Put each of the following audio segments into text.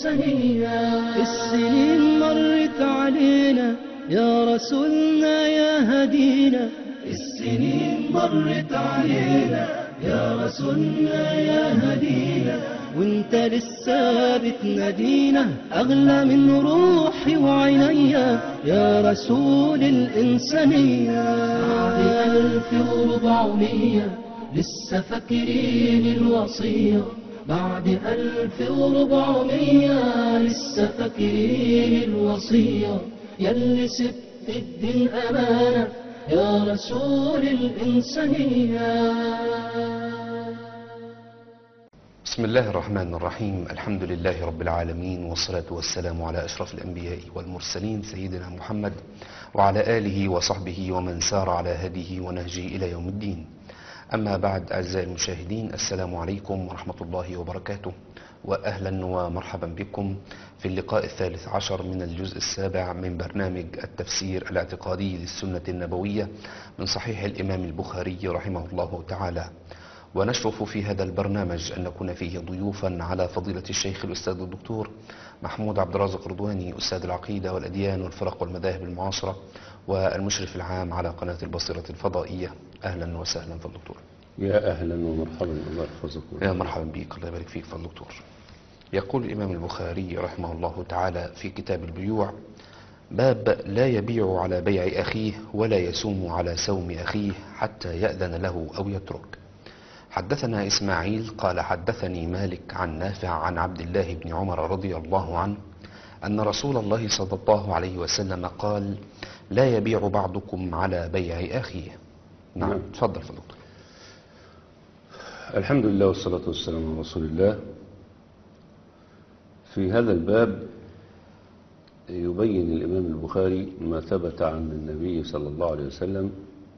الإنسانية السنين مرت علينا يا رسولنا يا هدينا السنين مرت علينا يا رسولنا يا هدينا وانت لسه بتنادينا اغلى من روحي وعينيا يا رسول الانسانيه بعد الف وربعمية لسه فاكرين الوصيه بعد ألف وربعمية لسه فاكرين الوصية يلي سبت الدين أمانة يا رسول الإنسانية بسم الله الرحمن الرحيم الحمد لله رب العالمين والصلاة والسلام على أشرف الأنبياء والمرسلين سيدنا محمد وعلى آله وصحبه ومن سار على هديه ونهجه إلى يوم الدين أما بعد أعزائي المشاهدين السلام عليكم ورحمة الله وبركاته وأهلا ومرحبا بكم في اللقاء الثالث عشر من الجزء السابع من برنامج التفسير الاعتقادي للسنة النبوية من صحيح الإمام البخاري رحمه الله تعالى ونشرف في هذا البرنامج أن نكون فيه ضيوفا على فضيلة الشيخ الأستاذ الدكتور محمود عبد الرازق رضواني أستاذ العقيدة والأديان والفرق والمذاهب المعاصرة والمشرف العام على قناة البصيرة الفضائية أهلا وسهلا في الدكتور يا أهلا ومرحبا الله يحفظكم يا مرحبا بك الله يبارك فيك فضل دكتور يقول الإمام البخاري رحمه الله تعالى في كتاب البيوع باب لا يبيع على بيع أخيه ولا يسوم على سوم أخيه حتى يأذن له أو يترك حدثنا إسماعيل قال حدثني مالك عن نافع عن عبد الله بن عمر رضي الله عنه أن رسول الله صلى الله عليه وسلم قال لا يبيع بعضكم على بيع أخيه نعم نعم. تفضل فضل دكتور الحمد لله والصلاة والسلام على رسول الله في هذا الباب يبين الإمام البخاري ما ثبت عن النبي صلى الله عليه وسلم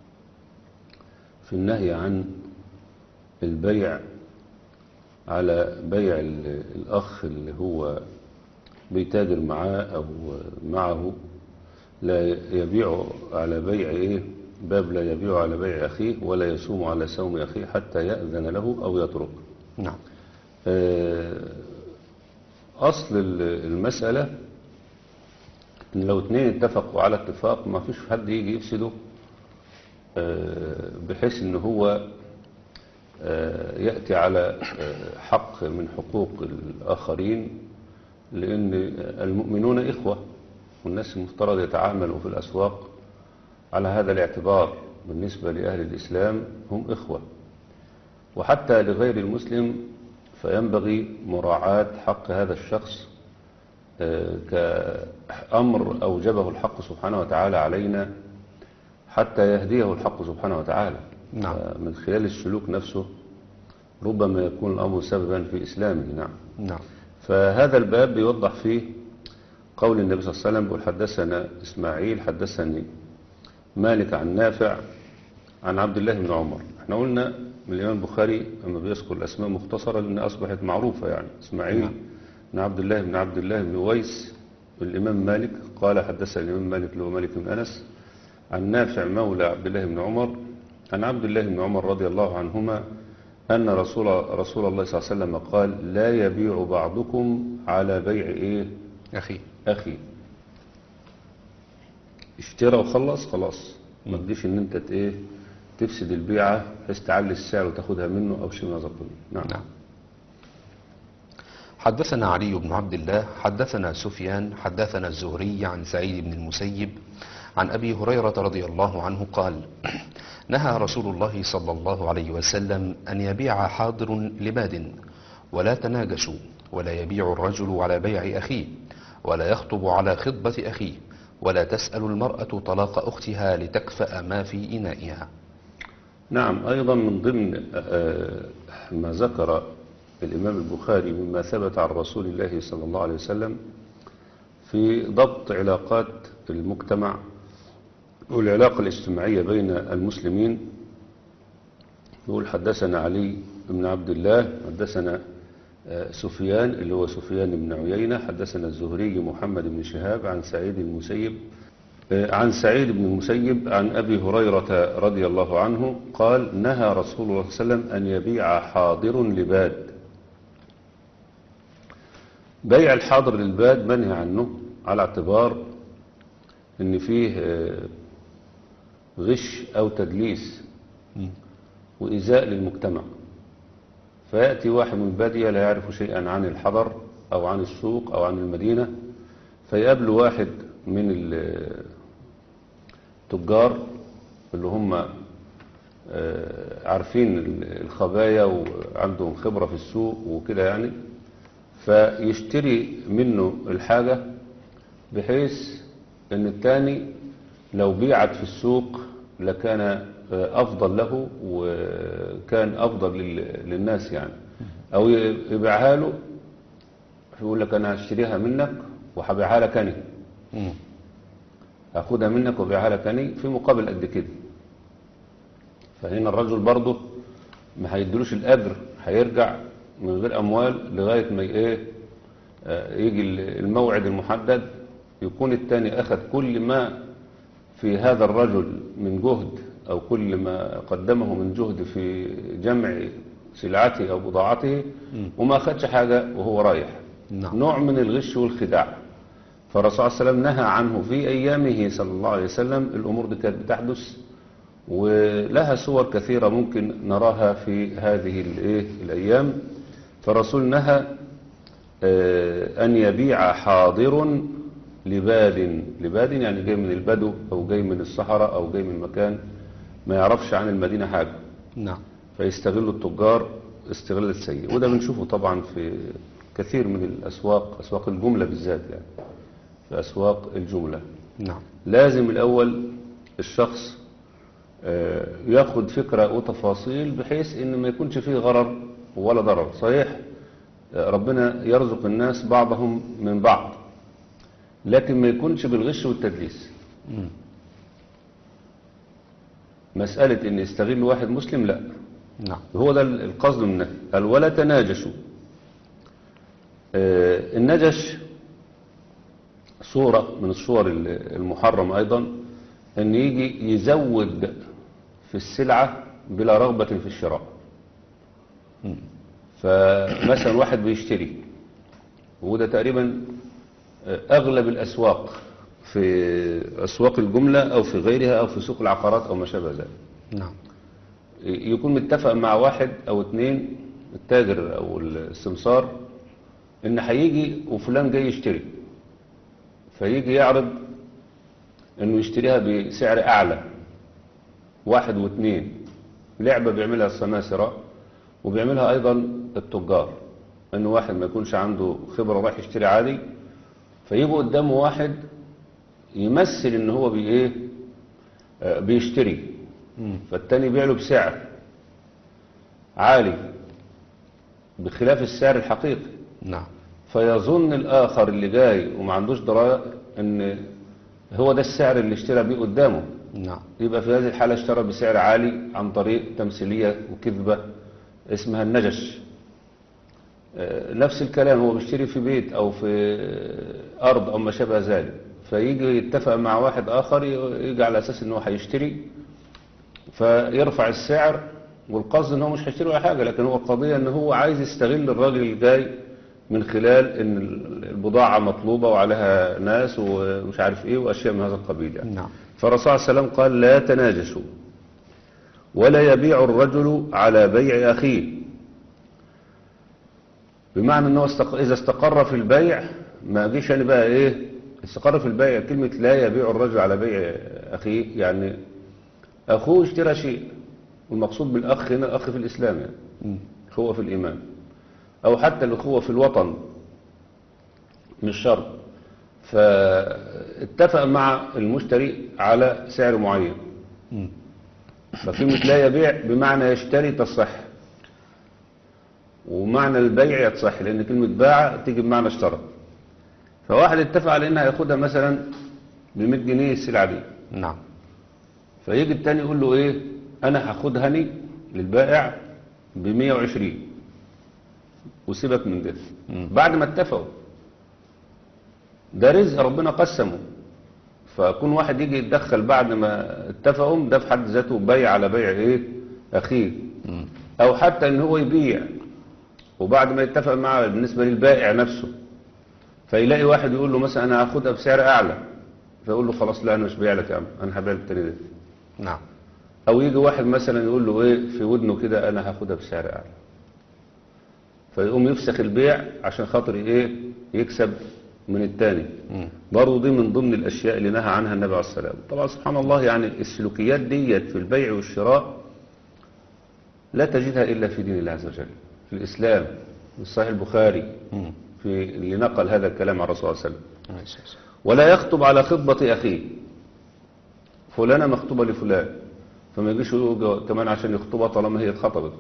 في النهي عن البيع على بيع ال- الأخ اللي هو بيتاجر معاه أو معه لا يبيع على بيع إيه باب لا يبيع على بيع أخيه ولا يسوم على سوم أخيه حتى يأذن له أو يترك نعم آه، أصل ال- المسألة إن لو اتنين اتفقوا على اتفاق ما فيش حد يجي يفسده آه، بحيث إن هو آه، يأتي على آه، حق من حقوق الآخرين لأن المؤمنون إخوة والناس المفترض يتعاملوا في الأسواق على هذا الاعتبار بالنسبة لأهل الإسلام هم إخوة وحتى لغير المسلم فينبغي مراعاة حق هذا الشخص آه، كأمر أوجبه الحق سبحانه وتعالى علينا حتى يهديه الحق سبحانه وتعالى نعم. آه، من خلال السلوك نفسه ربما يكون الأمر سببا في إسلامه نعم نعم فهذا الباب بيوضح فيه قول النبي صلى الله عليه وسلم بيقول حدثنا إسماعيل حدثني مالك عن نافع عن عبد الله بن عمر احنا قلنا من الإمام البخاري لما بيذكر الأسماء مختصرة لأنها أصبحت معروفة يعني إسماعيل نعم. بن عبد الله بن عبد الله بن ويس الإمام مالك قال حدثنا الإمام مالك اللي هو مالك بن أنس عن نافع مولى عبد الله بن عمر عن عبد الله بن عمر رضي الله عنهما أن رسول رسول الله صلى الله عليه وسلم قال لا يبيع بعضكم على بيع إيه أخي أخي اشترى وخلص خلاص ما تجيش ان انت ت- ايه تفسد البيعة بحيث تعلي السعر وتاخدها منه او شيء من هذا القبيل نعم نعم حدثنا علي بن عبد الله حدثنا سفيان حدثنا الزهري عن سعيد بن المسيب عن أبي هريرة رضي الله عنه قال نهى رسول الله صلى الله عليه وسلم أن يبيع حاضر لباد ولا تناجشوا ولا يبيع الرجل على بيع أخيه ولا يخطب على خطبة أخيه ولا تسأل المرأة طلاق أختها لتكفأ ما في إنائها نعم أيضا من ضمن آه، ما ذكر الإمام البخاري مما ثبت عن رسول الله صلى الله عليه وسلم في ضبط علاقات المجتمع والعلاقة الاجتماعية بين المسلمين يقول حدثنا علي بن عبد الله حدثنا آه، سفيان اللي هو سفيان بن عيينة حدثنا الزهري محمد بن شهاب عن سعيد المسيب آه، عن سعيد بن المسيب عن أبي هريرة رضي الله عنه قال نهى رسول الله صلى الله عليه وسلم أن يبيع حاضر لباد بيع الحاضر للباد منهي عنه على اعتبار ان فيه آه، غش او تدليس مم. وإيذاء للمجتمع فيأتي واحد من البادية لا يعرف شيئا عن الحضر أو عن السوق أو عن المدينة فيقابل واحد من ال- التجار اللي هم آه، عارفين ال- الخبايا وعندهم خبرة في السوق وكده يعني فيشتري منه الحاجة بحيث ان التاني لو بيعت في السوق لكان آه، افضل له وكان افضل لل- للناس يعني او ي- يبيعها له يقول لك انا هشتريها منك وهبيعها لك انا مم. هاخدها منك وبيعها لك انا في مقابل قد كده فهنا الرجل برضه ما هيدلوش الاجر هيرجع من غير اموال لغايه ما ايه آه، يجي الموعد المحدد يكون التاني اخذ كل ما في هذا الرجل من جهد او كل ما قدمه من جهد في جمع سلعته او بضاعته وما اخذش حاجه وهو رايح نعم. نوع من الغش والخداع فالرسول صلى الله عليه وسلم نهى عنه في ايامه صلى الله عليه وسلم الامور دي كانت بتحدث ولها صور كثيرة ممكن نراها في هذه الإيه الأيام فالرسول نهى آه، أن يبيع حاضر لباد لباد يعني جاي من البدو أو جاي من الصحراء أو جاي من مكان ما يعرفش عن المدينة حاجة نعم فيستغل التجار استغلال سيء وده بنشوفه طبعا في كثير من الأسواق أسواق الجملة بالذات يعني في أسواق الجملة نعم لازم الأول الشخص آه، ياخد فكرة وتفاصيل بحيث ان ما يكونش فيه غرر ولا ضرر صحيح آه، ربنا يرزق الناس بعضهم من بعض لكن ما يكونش بالغش والتدليس مم. مسألة ان يستغل واحد مسلم لا نعم هو ده القصد من النهي قال ولا تناجشوا آه، النجش صورة من الصور المحرمة أيضا أن يجي يزود في السلعة بلا رغبة في الشراء فمثلا واحد بيشتري وده تقريبا آه، أغلب الأسواق في أسواق الجملة أو في غيرها أو في سوق العقارات أو ما شابه ذلك نعم يكون متفق مع واحد او اتنين التاجر او السمسار ان هيجي وفلان جاي يشتري فيجي يعرض انه يشتريها بسعر اعلى واحد واثنين لعبة بيعملها السماسرة وبيعملها ايضا التجار ان واحد ما يكونش عنده خبرة رايح يشتري عادي فيجي قدامه واحد يمثل ان هو بي ايه آه، بيشتري فالتاني يبيع له بسعر عالي بخلاف السعر الحقيقي نعم فيظن الآخر اللي جاي وما عندوش دراية ان هو ده السعر اللي اشترى بيه قدامه نعم يبقى في هذه الحالة اشترى بسعر عالي عن طريق تمثيلية وكذبة اسمها النجش آه، نفس الكلام هو بيشتري في بيت او في ارض او ما شابه ذلك فيجي يتفق مع واحد اخر يجي على اساس ان هو هيشتري فيرفع السعر والقصد ان هو مش هيشتري ولا حاجه لكن هو القضيه ان هو عايز يستغل الراجل اللي جاي من خلال ان البضاعه مطلوبه وعليها ناس ومش عارف ايه واشياء من هذا القبيل يعني نعم فالرسول صلى الله عليه وسلم قال لا تناجشوا ولا يبيع الرجل على بيع أخيه بمعنى أنه استق... إذا استقر في البيع ما جيش أنا بقى إيه استقر في البيع كلمة لا يبيع الرجل على بيع أخيه يعني أخوه اشترى شيء والمقصود بالأخ هنا الأخ في الإسلام يعني مم. أخوة في الإيمان أو حتى الأخوة في الوطن مش شرط فاتفق مع المشتري على سعر معين مم. فكلمة لا يبيع بمعنى يشتري تصح ومعنى البيع يتصح لأن كلمة باع تيجي بمعنى اشترى فواحد اتفق على انها ياخدها مثلا ب 100 جنيه السلعة دي نعم فيجي التاني يقول له ايه انا هاخدها هني للبائع ب 120 وسيبك من ده بعد ما اتفقوا ده رزق ربنا قسمه فكون واحد يجي يتدخل بعد ما اتفقوا ده في حد ذاته بيع على بيع ايه اخيه مم. او حتى ان هو يبيع وبعد ما يتفق معاه بالنسبة للبائع نفسه فيلاقي واحد يقول له مثلا انا هاخدها بسعر اعلى فيقول له خلاص لا انا مش بايع لك يا عم انا هبيع لك التاني ده نعم او يجي واحد مثلا يقول له ايه في ودنه كده انا هاخدها بسعر اعلى فيقوم يفسخ البيع عشان خاطر ايه يكسب من التاني مم. برضه دي من ضمن الاشياء اللي نهى عنها النبي عليه الصلاه والسلام طبعا سبحان الله يعني السلوكيات ديت في البيع والشراء لا تجدها الا في دين الله عز وجل في الاسلام في صحيح البخاري مم. في اللي نقل هذا الكلام عن الرسول صلى الله عليه وسلم ماشي. ولا يخطب على خطبة أخيه فلانة مخطوبة لفلان فما يجيش يقولوا كمان عشان يخطبها طالما هي اتخطبت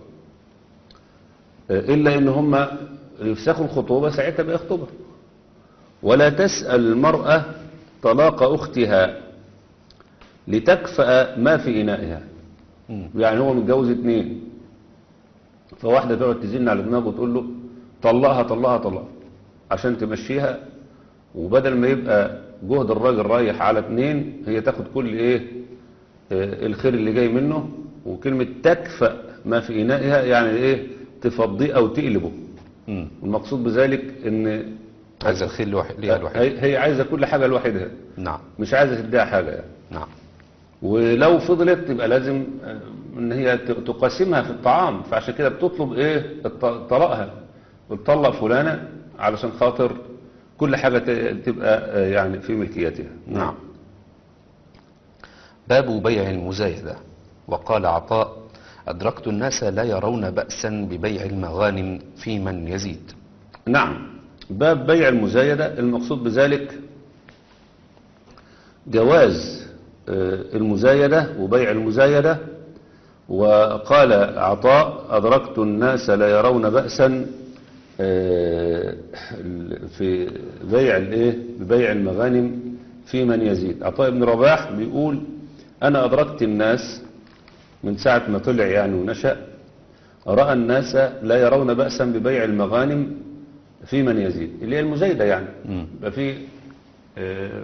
إلا إن هم يفسخوا الخطوبة ساعتها بيخطبها ولا تسأل المرأة طلاق أختها لتكفأ ما في إنائها مم. يعني هو متجوز اتنين فواحدة تقعد تزن على دماغه وتقول له طلقها طلقها طلقها عشان تمشيها وبدل ما يبقى جهد الراجل رايح على اتنين هي تاخد كل ايه آه، الخير اللي جاي منه وكلمة تكفأ ما في إنائها يعني ايه تفضيه أو تقلبه مم. المقصود بذلك ان عايز الخير الواحد ليها الواحد هي هي عايزة كل حاجة لوحدها نعم مش عايزة تديها حاجة يعني نعم ولو فضلت تبقى لازم آه، ان هي ت- تقاسمها في الطعام فعشان كده بتطلب ايه الط- طلاقها بتطلق فلانة علشان خاطر كل حاجة ت- تبقى آه، يعني في ملكيتها نعم باب بيع المزايدة وقال عطاء أدركت الناس لا يرون بأسا ببيع المغانم في من يزيد نعم باب بيع المزايدة المقصود بذلك جواز آه، المزايدة وبيع المزايدة وقال عطاء أدركت الناس لا يرون بأسا آه، في بيع الايه ببيع المغانم في من يزيد عطاء بن رباح بيقول أنا أدركت الناس من ساعة ما طلع يعني ونشأ رأى الناس لا يرون بأسا ببيع المغانم في من يزيد اللي هي المزايدة يعني مم. يبقى في آه،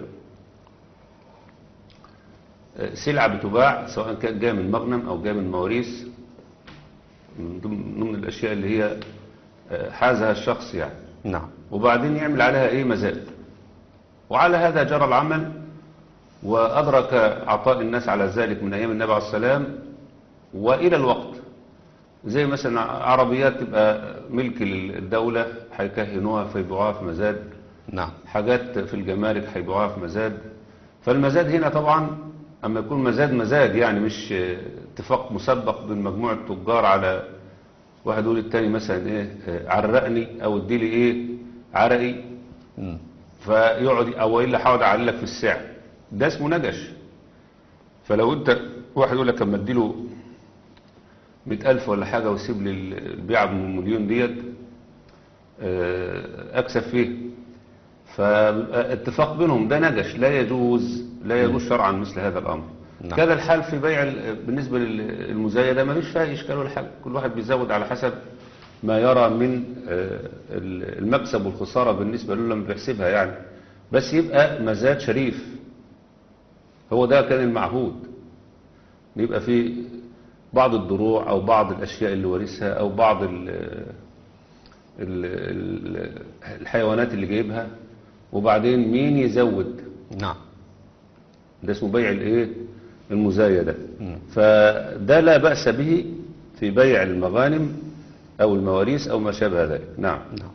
آه، سلعة بتباع سواء كانت جاية من مغنم أو جاية من مواريث من ضمن ضمن الأشياء اللي هي آه، حازها الشخص يعني نعم وبعدين يعمل عليها ايه مزاد وعلى هذا جرى العمل وأدرك عطاء الناس على ذلك من أيام النبي عليه السلام وإلى الوقت زي مثلا عربيات تبقى ملك الدولة هيكهنوها فيبيعوها في مزاد نعم حاجات في الجمارك هيبيعوها في مزاد فالمزاد هنا طبعا اما يكون مزاد مزاد يعني مش آه، اتفاق مسبق بين مجموعة تجار على واحد يقول التاني مثلا ايه آه، عرقني او اديلي ايه عرقي مم. فيقعد او الا هقعد اعلق في السعر ده اسمه نجش فلو انت واحد يقول لك اما اديله 100000 ولا حاجه ويسيب لي البيعه بمليون ديت آه، اكسب فيه فبيبقى اتفاق بينهم ده نجش لا يجوز لا يجوز شرعا مثل هذا الامر نعم. كذا الحال في بيع ال- بالنسبه للمزايده ما فيش فيها اشكال ولا حاجه كل واحد بيزود على حسب ما يرى من آه، ال- المكسب والخساره بالنسبه له لما بيحسبها يعني بس يبقى مزاد شريف هو ده كان المعهود يبقى في بعض الدروع او بعض الاشياء اللي ورثها او بعض ال ال ال الحيوانات اللي جايبها وبعدين مين يزود نعم ده اسمه بيع الايه المزايدة مم. فده لا بأس به في بيع المغانم او المواريث او ما شابه ذلك نعم نعم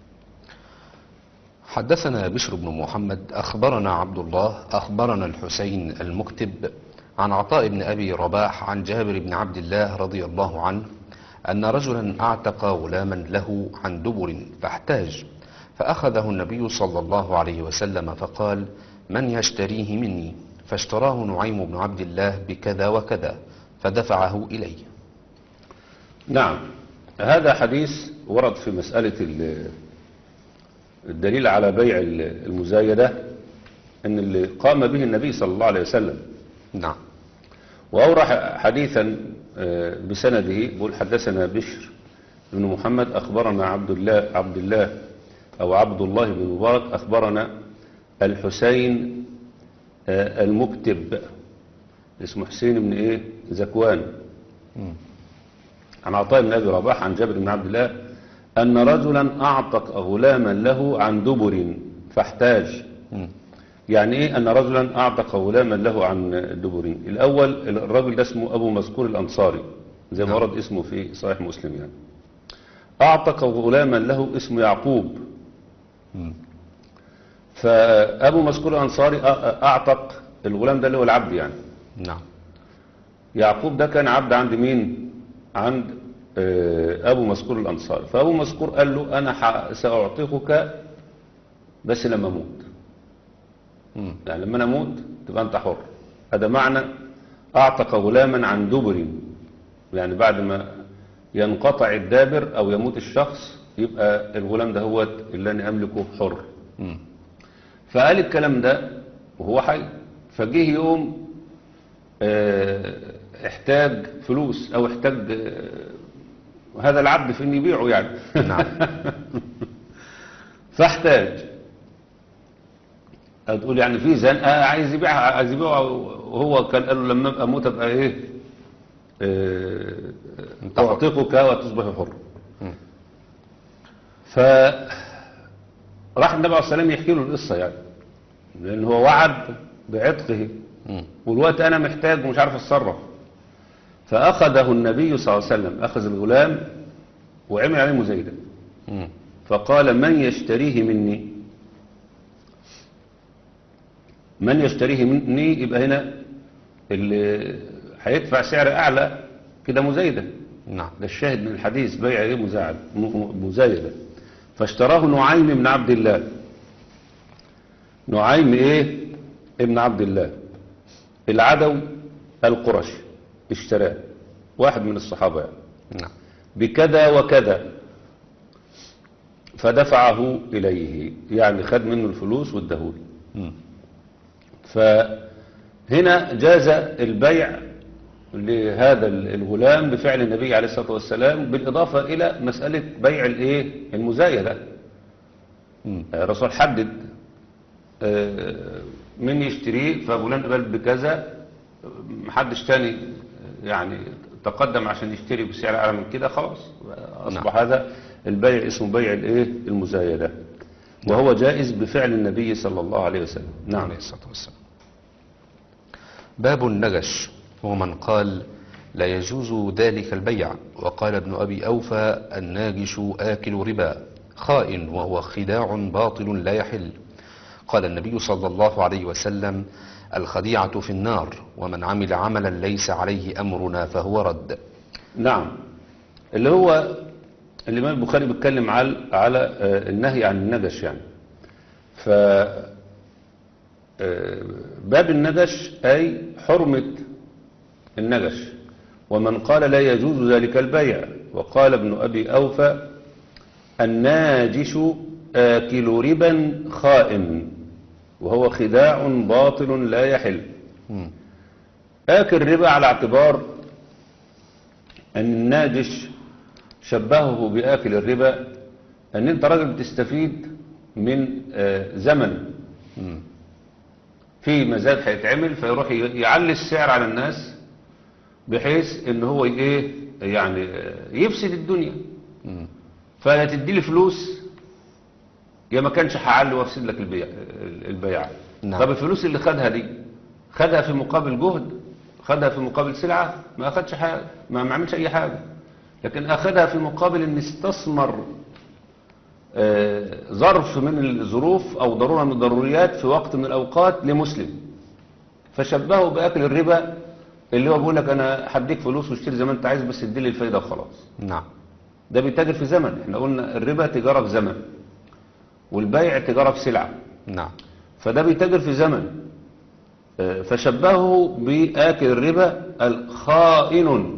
حدثنا بشر بن محمد أخبرنا عبد الله أخبرنا الحسين المكتب عن عطاء بن أبي رباح عن جابر بن عبد الله رضي الله عنه أن رجلا أعتق غلاما له عن دبر فاحتاج فأخذه النبي صلى الله عليه وسلم فقال من يشتريه مني فاشتراه نعيم بن عبد الله بكذا وكذا فدفعه إليه نعم هذا حديث ورد في مسألة ال- الدليل على بيع ال- المزايدة ان اللي قام به النبي صلى الله عليه وسلم نعم وأورح حديثا آه، بسنده يقول حدثنا بشر بن محمد أخبرنا عبد الله عبد الله أو عبد الله بن مبارك أخبرنا الحسين آه، المكتب اسمه حسين بن إيه زكوان مم. عن عطاء بن أبي رباح عن جابر بن عبد الله أن رجلا أعتق غلاما له عن دبر فاحتاج مم. يعني ايه ان رجلا اعتق غلاما له عن دبرين الاول الراجل ده اسمه ابو مذكور الانصاري زي ما نعم. ورد اسمه في صحيح مسلم يعني اعتق غلاما له اسمه يعقوب مم. فابو مذكور الانصاري أ- أ- اعتق الغلام ده اللي هو العبد يعني نعم يعقوب ده كان عبد عند مين عند آه، ابو مذكور الانصاري فابو مذكور قال له انا ح- ساعتقك بس لما اموت مم. يعني لما انا اموت تبقى انت حر هذا معنى اعتق غلاما عن دبر يعني بعد ما ينقطع الدابر او يموت الشخص يبقى الغلام ده هو اللي انا املكه حر مم. فقال الكلام ده وهو حي فجه يوم آه، احتاج فلوس او احتاج آه، هذا العبد في ان يبيعه يعني نعم فاحتاج هتقول يعني في زن آه عايز يبيعها عايز يبيعها وهو كان قال له لما ابقى اموت ابقى ايه آه، انت حر. اعتقك وتصبح حر مم. ف راح النبي عليه الصلاه والسلام يحكي له القصه يعني لان هو وعد بعتقه مم. والوقت انا محتاج ومش عارف اتصرف فاخذه النبي صلى الله عليه وسلم اخذ الغلام وعمل عليه مزايده مم. فقال من يشتريه مني من يشتريه مني يبقى هنا اللي هيدفع سعر اعلى كده مزايده نعم ده الشاهد من الحديث بيع ايه مزاعد م- مزايده فاشتراه نعيم بن عبد الله نعيم ايه ابن عبد الله العدو القرشي اشتراه واحد من الصحابه يعني. نعم بكذا وكذا فدفعه إليه يعني خد منه الفلوس والدهول مم. فهنا جاز البيع لهذا الغلام بفعل النبي عليه الصلاة والسلام بالإضافة إلى مسألة بيع الإيه المزايدة مم. الرسول حدد آه، من يشتريه ففلان قبل بكذا محدش تاني يعني تقدم عشان يشتري بسعر اعلى من كده خلاص اصبح هذا البيع اسمه بيع الايه المزايده وهو جائز بفعل النبي صلى الله عليه وسلم نعم عليه الصلاة والسلام باب النجش هو من قال لا يجوز ذلك البيع وقال ابن أبي أوفى الناجش آكل ربا خائن وهو خداع باطل لا يحل قال النبي صلى الله عليه وسلم الخديعة في النار ومن عمل عملا ليس عليه أمرنا فهو رد نعم اللي هو الإمام البخاري بيتكلم على على آه، النهي عن النجش يعني ف آه، باب النجش أي حرمة النجش ومن قال لا يجوز ذلك البيع وقال ابن أبي أوفى الناجش آكل ربا خائن وهو خداع باطل لا يحل مم. آكل ربا على اعتبار أن الناجش شبهه بآكل الربا أن أنت راجل بتستفيد من آه، زمن مم. في مزاد هيتعمل فيروح ي- يعلي السعر على الناس بحيث ان هو ي- ايه يعني آه، يفسد الدنيا مم. فلا تدي لي فلوس يا ما كانش هعلي وافسد لك البيع البيع نعم. طب الفلوس اللي خدها دي خدها في مقابل جهد خدها في مقابل سلعة ما اخدش حاجة ما ما عملش اي حاجة لكن اخدها في مقابل ان استثمر آه، ظرف من الظروف او ضرورة من الضروريات في وقت من الاوقات لمسلم فشبهه باكل الربا اللي هو بيقول لك انا هديك فلوس واشتري زي ما انت عايز بس ادي لي الفايده وخلاص نعم ده بيتاجر في زمن احنا قلنا الربا تجارة في زمن والبيع تجارة في سلعة نعم فده بيتاجر في زمن آه، فشبهه بآكل الربا الخائن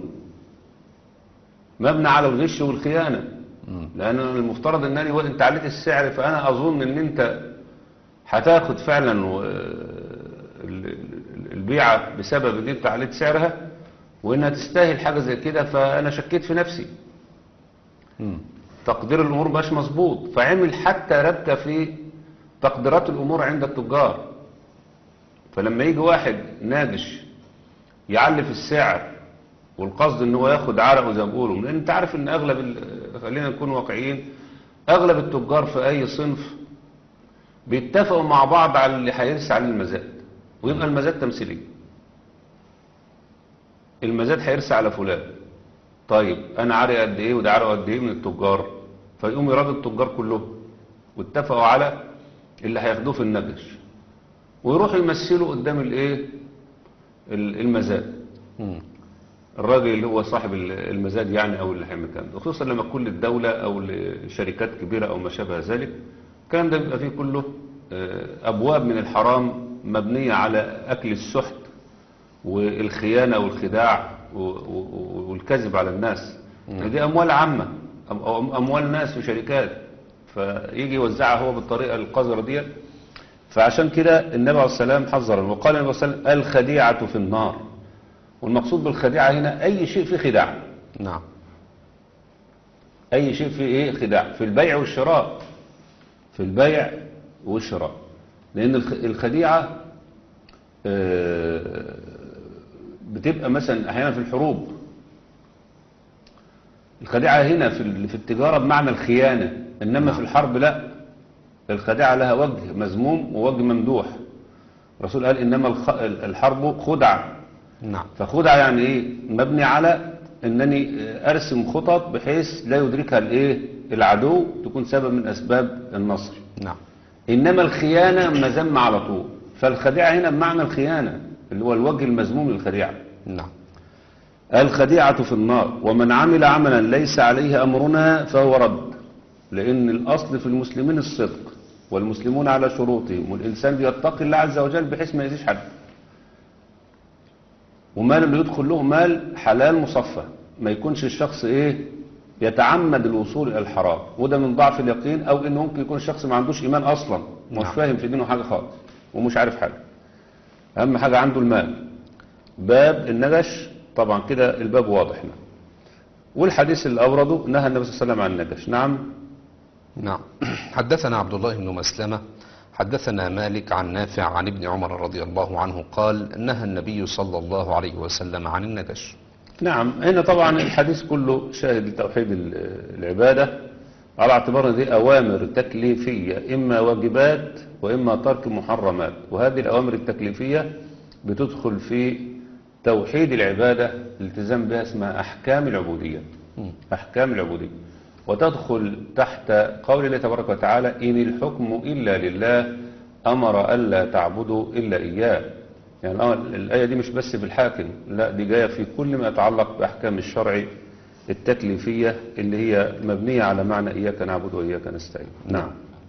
مبنى على الغش والخيانة مم. لأن المفترض ان انا انت عليت السعر فأنا أظن ان انت هتاخد فعلا و- ال- ال- البيعة بسبب ان انت عليت سعرها وانها تستاهل حاجة زي كده فأنا شكيت في نفسي مم. تقدير الأمور مش مظبوط فعمل حتى ربكة في تقديرات الأمور عند التجار فلما يجي واحد ناجش يعلي في السعر والقصد ان هو ياخد عرقه زي ما بيقولوا لان انت عارف ان اغلب ال- خلينا نكون واقعيين اغلب التجار في اي صنف بيتفقوا مع بعض على اللي هيرسى عليه المزاد ويبقى المزاد تمثيلي المزاد هيرسى على فلان طيب انا عاري قد ايه وده عاري قد ايه من التجار فيقوم يراد التجار كلهم واتفقوا على اللي هياخدوه في النجش ويروحوا يمثلوا قدام الايه ال- المزاد مم. الراجل اللي هو صاحب ال- المزاد يعني او اللي هيعمل الكلام ده خصوصا لما تكون للدوله او لشركات كبيره او ما شابه ذلك الكلام ده بيبقى فيه كله آه، ابواب من الحرام مبنيه على اكل السحت والخيانه والخداع و- و- والكذب على الناس دي اموال عامه أم- أو اموال ناس وشركات فيجي يوزعها هو بالطريقه القذره دي فعشان كده النبي عليه السلام حذر وقال النبي صلى الله عليه وسلم الخديعه في النار والمقصود بالخديعة هنا أي شيء فيه خداع نعم أي شيء فيه إيه خداع في البيع والشراء في البيع والشراء لأن الخ- الخديعة آه، بتبقى مثلا أحيانا في الحروب الخديعة هنا في ال- في التجارة بمعنى الخيانة إنما في الحرب لا الخديعة لها وجه مذموم ووجه ممدوح الرسول قال إنما الخ- الحرب خدعة نعم فخدعة يعني ايه مبني على انني ارسم خطط بحيث لا يدركها الايه العدو تكون سبب من اسباب النصر نعم انما الخيانة مذمة على طول فالخديعة هنا بمعنى الخيانة اللي هو الوجه المذموم للخديعة نعم الخديعة في النار ومن عمل عملا ليس عليه امرنا فهو رد لان الاصل في المسلمين الصدق والمسلمون على شروطهم والانسان بيتقي الله عز وجل بحيث ما يأذيش حد ومال اللي يدخل له مال حلال مصفى ما يكونش الشخص ايه يتعمد الوصول الى الحرام وده من ضعف اليقين او انه ممكن يكون الشخص ما عندوش ايمان اصلا مش نعم. فاهم في دينه حاجه خالص ومش عارف حاجه اهم حاجه عنده المال باب النجش طبعا كده الباب واضح هنا والحديث اللي اورده نهى النبي صلى الله عليه وسلم عن النجش نعم نعم حدثنا عبد الله بن مسلمة حدثنا مالك عن نافع عن ابن عمر رضي الله عنه قال نهى النبي صلى الله عليه وسلم عن النجش نعم هنا طبعا الحديث كله شاهد لتوحيد ال- العبادة على اعتبار ان دي أوامر تكليفية إما واجبات وإما ترك محرمات وهذه الأوامر التكليفية بتدخل في توحيد العبادة الالتزام بها اسمها أحكام العبودية أحكام العبودية وتدخل تحت قول الله تبارك وتعالى إن الحكم إلا لله أمر ألا تعبدوا إلا إياه يعني الأمر- الآية دي مش بس بالحاكم لا دي جاية في كل ما يتعلق بأحكام الشرع التكليفية اللي هي مبنية على معنى إياك نعبد وإياك نستعين نعم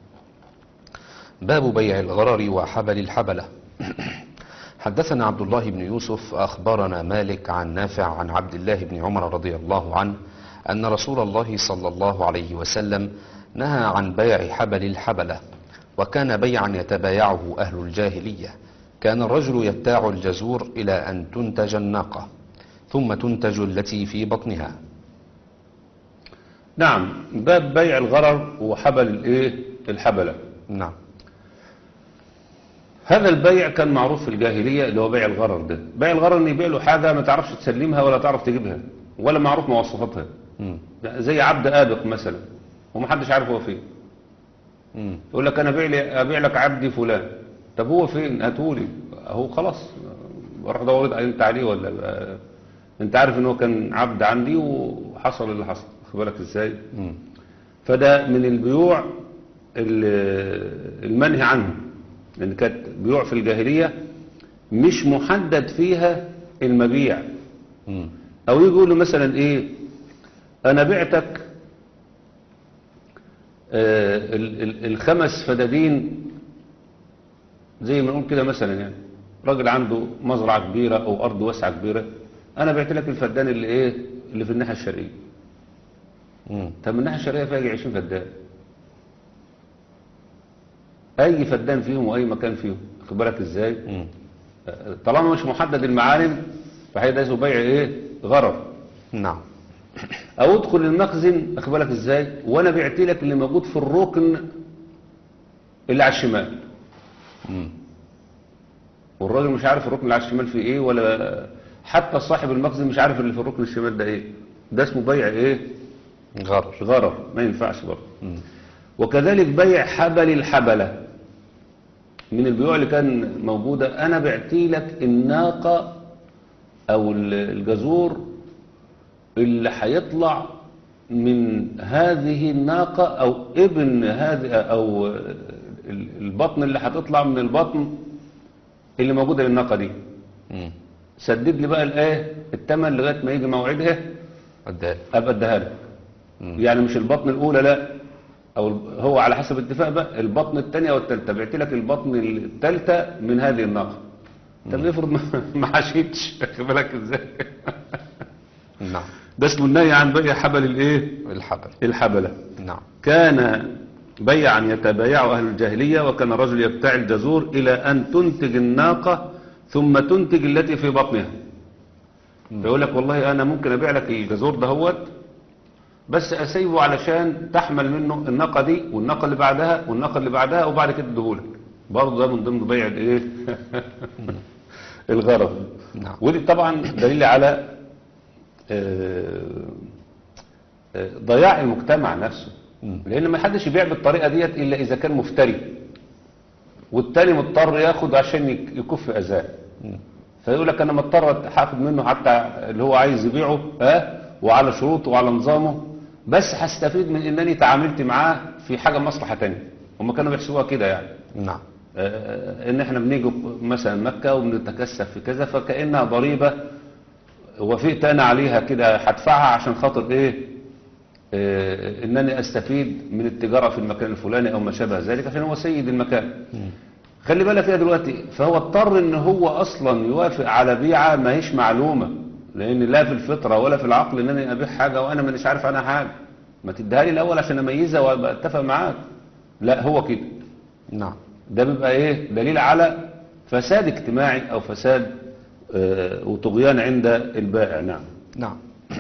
باب بيع الغرر وحبل الحبلة حدثنا عبد الله بن يوسف أخبرنا مالك عن نافع عن عبد الله بن عمر رضي الله عنه أن رسول الله صلى الله عليه وسلم نهى عن بيع حبل الحبلة وكان بيعا يتبايعه أهل الجاهلية كان الرجل يبتاع الجزور إلى أن تنتج الناقة ثم تنتج التي في بطنها نعم باب بيع الغرر وحبل الايه الحبلة نعم هذا البيع كان معروف في الجاهلية اللي هو بيع الغرر ده بيع الغرر ان يبيع له حاجة ما تعرفش تسلمها ولا تعرف تجيبها ولا معروف مواصفاتها مم. زي عبد آبق مثلا ومحدش عارف هو فين مم. يقول لك انا ابيع لي ابيع لك عبدي فلان طب هو فين هاتولي هو خلاص اروح ادور انت عليه ولا بقى- انت عارف ان هو كان عبد عندي وحصل اللي حصل خد بالك ازاي مم. فده من البيوع ال- المنهي عنه لان كانت بيوع في الجاهليه مش محدد فيها المبيع مم. او يجي يقول له مثلا ايه انا بعتك آه، ال- ال- الخمس فدادين زي ما نقول كده مثلا يعني راجل عنده مزرعة كبيرة او ارض واسعة كبيرة انا بعت لك الفدان اللي ايه اللي في الناحية الشرقية مم. طب من الناحية الشرقية فيها يجي 20 فدان اي فدان فيهم واي مكان فيهم خد بالك ازاي مم. آه، طالما مش محدد المعالم فهيدا اسمه بيع ايه غرر نعم او ادخل المخزن اخد بالك ازاي وانا بعت لك اللي موجود في الركن اللي على الشمال مم. والراجل مش عارف الركن اللي على الشمال فيه ايه ولا حتى صاحب المخزن مش عارف اللي في الركن الشمال ده ايه ده اسمه بيع ايه غرر غرر ما ينفعش برضه مم. وكذلك بيع حبل الحبلة من البيوع اللي كان موجودة أنا بعتي لك الناقة أو ال- الجزور اللي هيطلع من هذه الناقة أو ابن هذه أو ال- البطن اللي هتطلع من البطن اللي موجودة للناقة دي مم. سدد لي بقى الايه الثمن لغايه ما يجي موعدها الداء ابقى اديها لك مم. يعني مش البطن الاولى لا او ال- هو على حسب اتفاق بقى البطن الثانيه والثالثه بعت لك البطن الثالثه من هذه الناقه طب افرض ما- ما حشيتش واخد بالك ازاي نعم ده اسمه النهي عن بيع حبل الايه الحبل الحبله نعم كان بيعا يتبايع أهل الجاهلية وكان الرجل يبتاع الجزور إلى أن تنتج الناقة ثم تنتج التي في بطنها فيقول لك والله أنا ممكن أبيع لك الجزور دهوت بس أسيبه علشان تحمل منه الناقة دي والناقة اللي بعدها والناقة اللي بعدها وبعد كده اديهولك برضه ده من ضمن بيع الايه الغرض نعم. ودي طبعا دليل على آه، آه، ضياع المجتمع نفسه مم. لان ما حدش يبيع بالطريقه ديت الا اذا كان مفتري والتاني مضطر ياخد عشان يك- يكف اذاه مم. فيقول لك انا مضطر هاخد منه حتى اللي هو عايز يبيعه ها وعلى شروطه وعلى نظامه بس هستفيد من انني تعاملت معاه في حاجه مصلحه تانية هم كانوا بيحسبوها كده يعني نعم آه، ان احنا بنيجي مثلا مكة وبنتكسف في كذا فكأنها ضريبة وافقت انا عليها كده هدفعها عشان خاطر ايه آه، انني استفيد من التجارة في المكان الفلاني او ما شابه ذلك عشان هو سيد المكان خلي بالك كده دلوقتي فهو اضطر ان هو اصلا يوافق على بيعة ما هيش معلومة لان لا في الفطرة ولا في العقل ان انا ابيع حاجة وانا مانيش عارف عنها حاجة ما تديها لي الاول عشان اميزها وابقى اتفق معاك لا هو كده نعم ده بيبقى ايه دليل على فساد اجتماعي او فساد آه، وطغيان عند البائع نعم نعم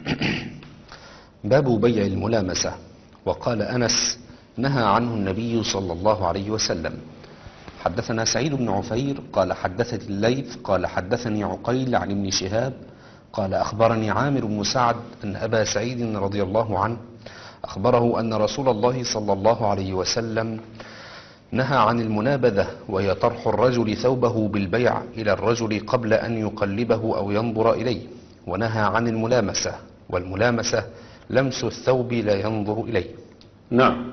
باب بيع الملامسة وقال أنس نهى عنه النبي صلى الله عليه وسلم حدثنا سعيد بن عفير قال حدثني الليث قال حدثني عقيل عن ابن شهاب قال أخبرني عامر بن سعد أن أبا سعيد رضي الله عنه أخبره أن رسول الله صلى الله عليه وسلم نهى عن المنابذة وهي طرح الرجل ثوبه بالبيع إلى الرجل قبل أن يقلبه أو ينظر إليه ونهى عن الملامسة والملامسة لمس الثوب لا ينظر إليه نعم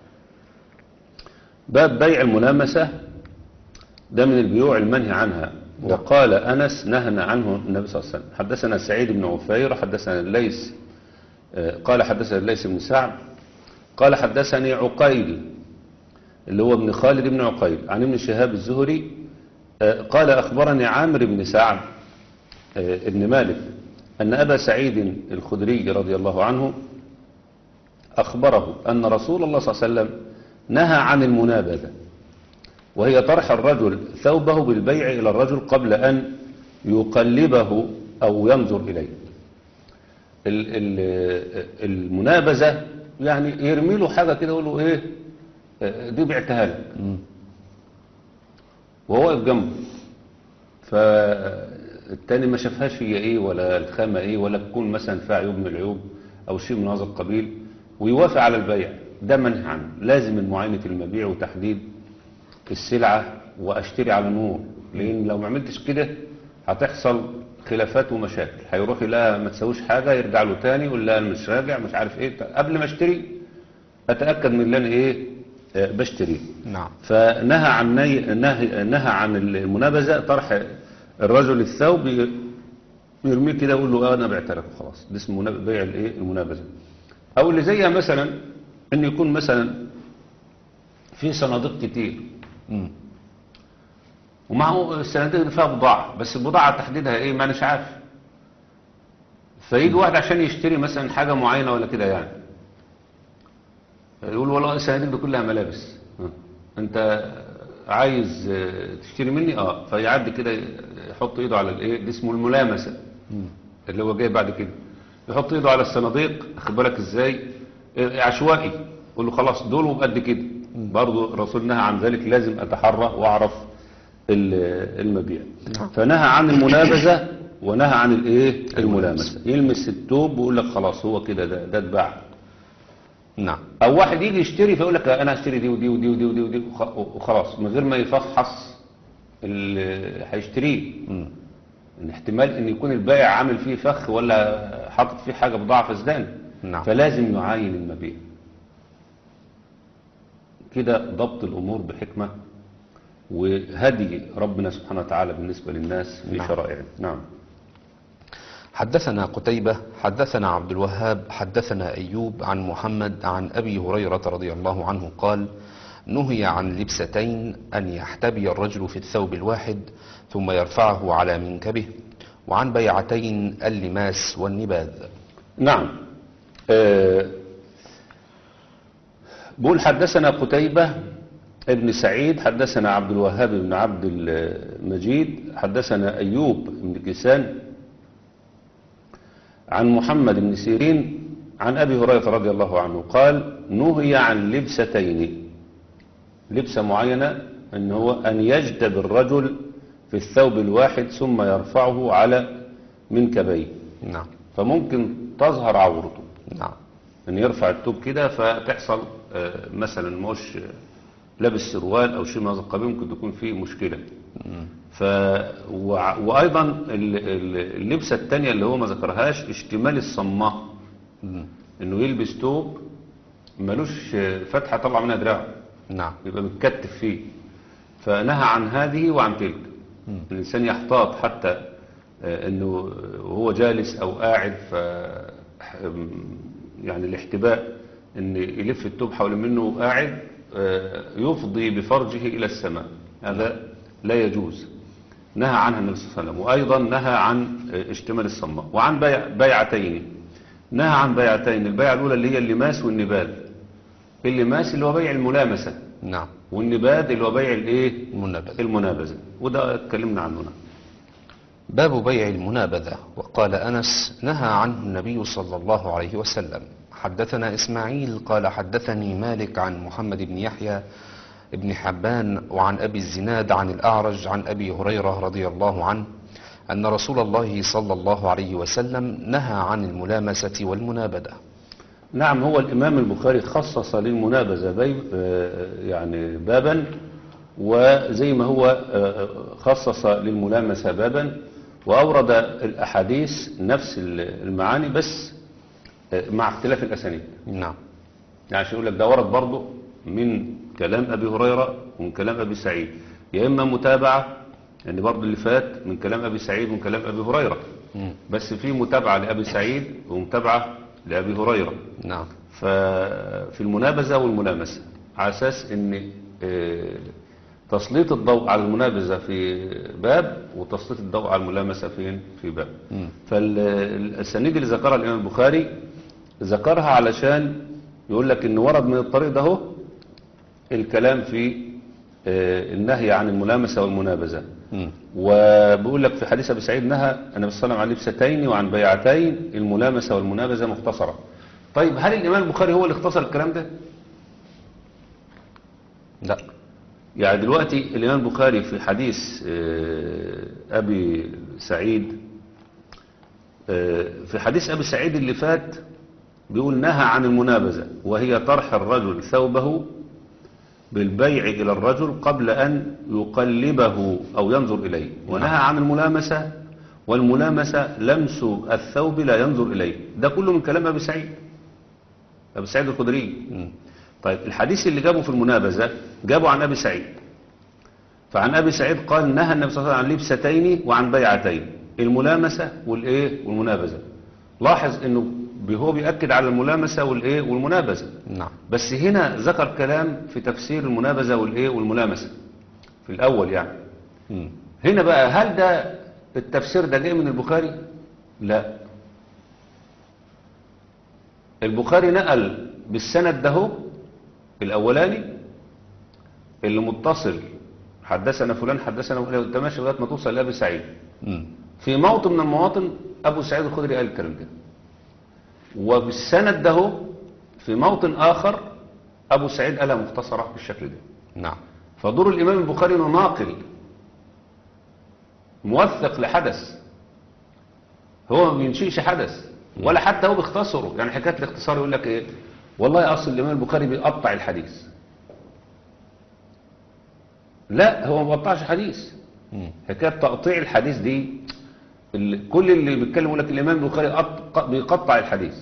باب بيع الملامسة ده من البيوع المنهي عنها وقال أنس نهنا عنه النبي صلى الله عليه وسلم حدثنا سعيد بن عفير حدثنا الليث آه، قال حدثنا الليث بن سعد قال حدثني عقيل اللي هو ابن خالد بن عقيل عن ابن شهاب الزهري آه، قال أخبرني عامر بن سعد آه، ابن مالك أن أبا سعيد الخدري رضي الله عنه أخبره أن رسول الله صلى الله عليه وسلم نهى عن المنابذة وهي طرح الرجل ثوبه بالبيع إلى الرجل قبل أن يقلبه أو ينظر إليه ال- ال- المنابذة يعني يرمي له حاجة كده يقول له إيه آه، دي بعتها لك وهو واقف جنبه فالتاني ما شافهاش هي ايه ولا الخامة ايه ولا تكون مثلا فيها عيوب من العيوب او شيء من هذا القبيل ويوافق على البيع ده منهي عنه لازم المعاينة المبيع وتحديد السلعة واشتري على نور لان لو ما عملتش كده هتحصل خلافات ومشاكل هيروح يلاقيها ما تسويش حاجة يرجع له تاني يقول لا أنا مش راجع مش عارف ايه قبل ما اشتري اتأكد من اللي انا ايه آه، بشتريه نعم فنهى عن نهي, نهي, نهى عن المنابذة طرح الرجل الثوب ي- يرميه كده يقول له اه انا بعت لك وخلاص ده اسمه مناب- بيع الايه المنابذة او اللي زيها مثلا ان يكون مثلا في صناديق كتير مم. ومعه الصناديق دي فيها بضاعة بس البضاعة تحديدها ايه ما اناش عارف فيجي واحد عشان يشتري مثلا حاجة معينة ولا كده يعني يقول والله الصناديق دي كلها ملابس ها. انت عايز آه، تشتري مني اه فيعدي كده يحط ايده على الايه دي اسمه الملامسة اللي هو جاي بعد كده يحط ايده على الصناديق خد بالك ازاي آه، عشوائي يقول له خلاص دول وبقد كده برضه الرسول نهى عن ذلك لازم اتحرى واعرف ال- المبيع فنهى عن المنابذة ونهى عن الايه الملامسة يلمس التوب ويقول لك خلاص هو كده ده ده اتباع نعم او واحد يجي يشتري فيقول لك انا هشتري دي ودي ودي ودي ودي, ودي وخ- وخلاص من غير ما يفحص اللي هيشتريه مم. ان احتمال ان يكون البائع عامل فيه فخ ولا حاطط فيه حاجة بضاعة فسدان نعم. فلازم يعاين المبيع كده ضبط الامور بحكمة وهدي ربنا سبحانه وتعالى بالنسبة للناس في نعم. شرائعه نعم حدثنا قتيبة حدثنا عبد الوهاب حدثنا أيوب عن محمد عن أبي هريرة رضي الله عنه قال نهي عن لبستين أن يحتبي الرجل في الثوب الواحد ثم يرفعه على منكبه وعن بيعتين اللماس والنباذ نعم آه، بقول حدثنا قتيبة ابن سعيد حدثنا عبد الوهاب بن عبد المجيد حدثنا أيوب بن كيسان عن محمد بن سيرين عن أبي هريرة رضي الله عنه قال نهي عن لبستين لبسة معينة أن هو أن يجتب الرجل في الثوب الواحد ثم يرفعه على منكبيه نعم فممكن تظهر عورته نعم ان يرفع التوب كده فتحصل آه، مثلا مش لابس سروال او شيء من هذا القبيل ممكن تكون فيه مشكله ف وع- وايضا ال- ال- اللبسه الثانيه اللي هو ما ذكرهاش اشتمال الصماء مم. انه يلبس توب ملوش آه، فتحه طلع منها دراعه نعم يبقى متكتف فيه فنهى عن هذه وعن تلك الإنسان يحتاط حتى آه، أنه وهو جالس أو قاعد ف يعني الاحتباء أن يلف التوب حول منه وقاعد آه، يفضي بفرجه إلى السماء هذا لا يجوز نهى عنها النبي صلى الله عليه وسلم وأيضا نهى عن آه، اشتمال الصماء وعن بيع بيعتين نهى عن بيعتين البيعة الأولى اللي هي اللماس والنبال اللماس اللي هو بيع الملامسة نعم والنباد اللي هو بيع الايه المنابذة المنابذة وده اتكلمنا عنه نعم. باب بيع المنابذة وقال أنس نهى عنه النبي صلى الله عليه وسلم حدثنا إسماعيل قال حدثني مالك عن محمد بن يحيى بن حبان وعن أبي الزناد عن الأعرج عن أبي هريرة رضي الله عنه أن رسول الله صلى الله عليه وسلم نهى عن الملامسة والمنابذة نعم هو الإمام البخاري خصص للمنابذة بي آه، يعني بابا وزي ما هو آه، خصص للملامسة بابا وأورد الأحاديث نفس المعاني بس آه، مع اختلاف الأسانيد نعم يعني عشان يقول لك ده ورد برضه من كلام أبي هريرة ومن كلام أبي سعيد يا إما متابعة يعني برضه اللي فات من كلام أبي سعيد ومن كلام أبي هريرة مم. بس في متابعة لأبي سعيد ومتابعة لأبي هريرة نعم ففي المنابذة والملامسة على أساس أن آه، تسليط الضوء على المنابذة في باب وتسليط الضوء على الملامسة فين في باب مم. فالسنيد اللي ذكرها الإمام البخاري ذكرها علشان يقول لك أن ورد من الطريق ده هو الكلام في آه، النهي عن الملامسة والمنابذة مم. وبيقول لك في حديث ابي سعيد نهى النبي صلى الله عليه وسلم عن لبستين وعن بيعتين الملامسه والمنابذه مختصره. طيب هل الامام البخاري هو اللي اختصر الكلام ده؟ لا يعني دلوقتي الامام البخاري في حديث آه، ابي سعيد آه، في حديث ابي سعيد اللي فات بيقول نهى عن المنابذه وهي طرح الرجل ثوبه بالبيع إلى الرجل قبل أن يقلبه أو ينظر إليه ونهى عن الملامسة والملامسة لمس الثوب لا ينظر إليه ده كله من كلام أبي سعيد أبي سعيد الخدري مم. طيب الحديث اللي جابه في المنابذة جابه عن أبي سعيد فعن أبي سعيد قال نهى النبي صلى الله عليه وسلم عن لبستين وعن بيعتين الملامسة والإيه والمنابذة لاحظ إنه هو بيأكد على الملامسة والإيه والمنابذة نعم بس هنا ذكر كلام في تفسير المنابذة والإيه والملامسة في الأول يعني مم. هنا بقى هل ده التفسير ده جاي من البخاري لا البخاري نقل بالسند ده هو الأولاني اللي متصل حدثنا فلان حدثنا فلان وانت ماشي لغايه ما توصل لأبي سعيد مم. في موطن من المواطن أبو سعيد الخدري قال الكلام ده وبالسند ده هو في موطن آخر أبو سعيد قالها مختصرة بالشكل ده نعم فدور الإمام البخاري إنه ناقل موثق لحدث هو ما بينشئش حدث ولا حتى هو بيختصره يعني حكاية الاختصار يقول لك إيه والله أصل الإمام البخاري بيقطع الحديث لا هو ما بيقطعش حديث مم. حكايه تقطيع الحديث دي ال- كل اللي بيتكلم يقول لك الامام البخاري قط- بيقطع الحديث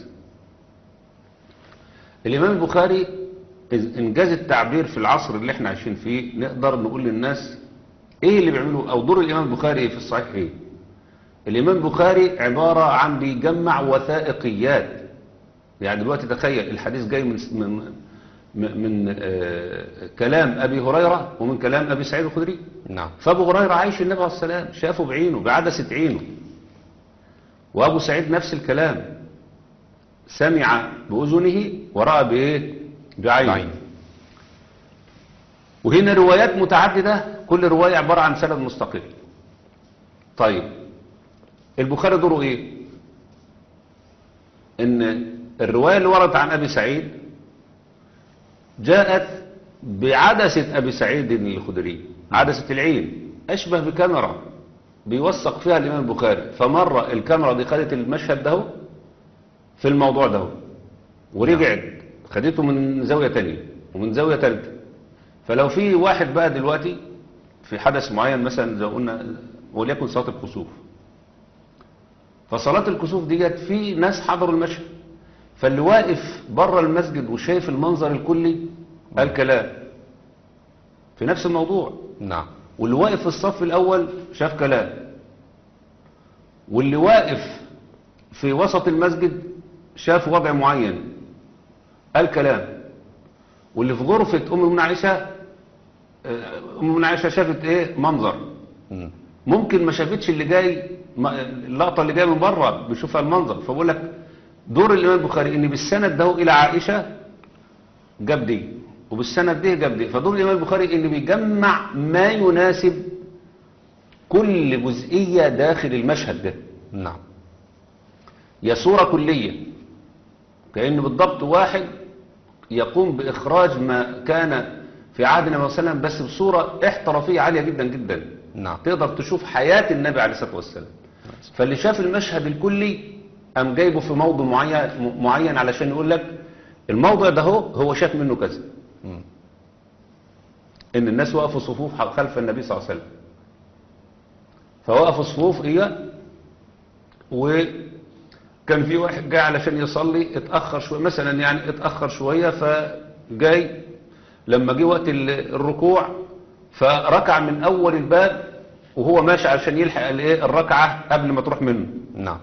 الامام البخاري إذ- انجاز التعبير في العصر اللي احنا عايشين فيه نقدر نقول للناس ايه اللي بيعمله او دور الامام البخاري في الصحيح ايه الامام البخاري عباره عن بيجمع وثائقيات يعني دلوقتي تخيل الحديث جاي من من من, من آه كلام ابي هريره ومن كلام ابي سعيد الخدري نعم فابو هريره عايش النبي عليه السلام شافه بعينه بعدسه عينه وابو سعيد نفس الكلام سمع باذنه وراى بايه بعينه بعينه. وهنا روايات متعدده كل روايه عباره عن سند مستقل طيب البخاري دوره ايه ان الروايه اللي وردت عن ابي سعيد جاءت بعدسة أبي سعيد الخدري عدسة العين أشبه بكاميرا بيوثق فيها الإمام البخاري فمرة الكاميرا دي خدت المشهد ده في الموضوع ده ورجعت خدته من زاوية تانية ومن زاوية تالتة فلو في واحد بقى دلوقتي في حدث معين مثلا زي ما قلنا وليكن صلاة الكسوف فصلاة الكسوف ديت في ناس حضروا المشهد فاللي واقف بره المسجد وشايف المنظر الكلي قال كلام في نفس الموضوع نعم واللي واقف في الصف الأول شاف كلام واللي واقف في وسط المسجد شاف وضع معين قال كلام واللي في غرفة أم المؤمنين عائشة آه، أم المؤمنين عائشة شافت إيه منظر مم. ممكن ما شافتش اللي جاي ما- اللقطة اللي جايه من بره بيشوفها المنظر فبقول لك دور الإمام البخاري إن بالسند ده إلى عائشة جاب دي وبالسند ده جاب دي فدور الإمام البخاري إن بيجمع ما يناسب كل جزئية داخل المشهد ده نعم يا صورة كلية كأن بالضبط واحد يقوم بإخراج ما كان في عهد النبي صلى الله عليه وسلم بس بصورة احترافية عالية جدا جدا نعم تقدر تشوف حياة النبي عليه الصلاة والسلام فاللي شاف المشهد الكلي قام جايبه في موضوع معين معين علشان يقول لك الموضوع ده هو هو شاف منه كذا مم. ان الناس وقفوا صفوف خلف النبي صلى الله عليه وسلم فوقفوا صفوف ايه وكان في واحد جاي علشان يصلي اتأخر شوية مثلا يعني اتأخر شوية فجاي لما جه وقت ال- الركوع فركع من اول الباب وهو ماشي عشان يلحق الايه الركعة قبل ما تروح منه نعم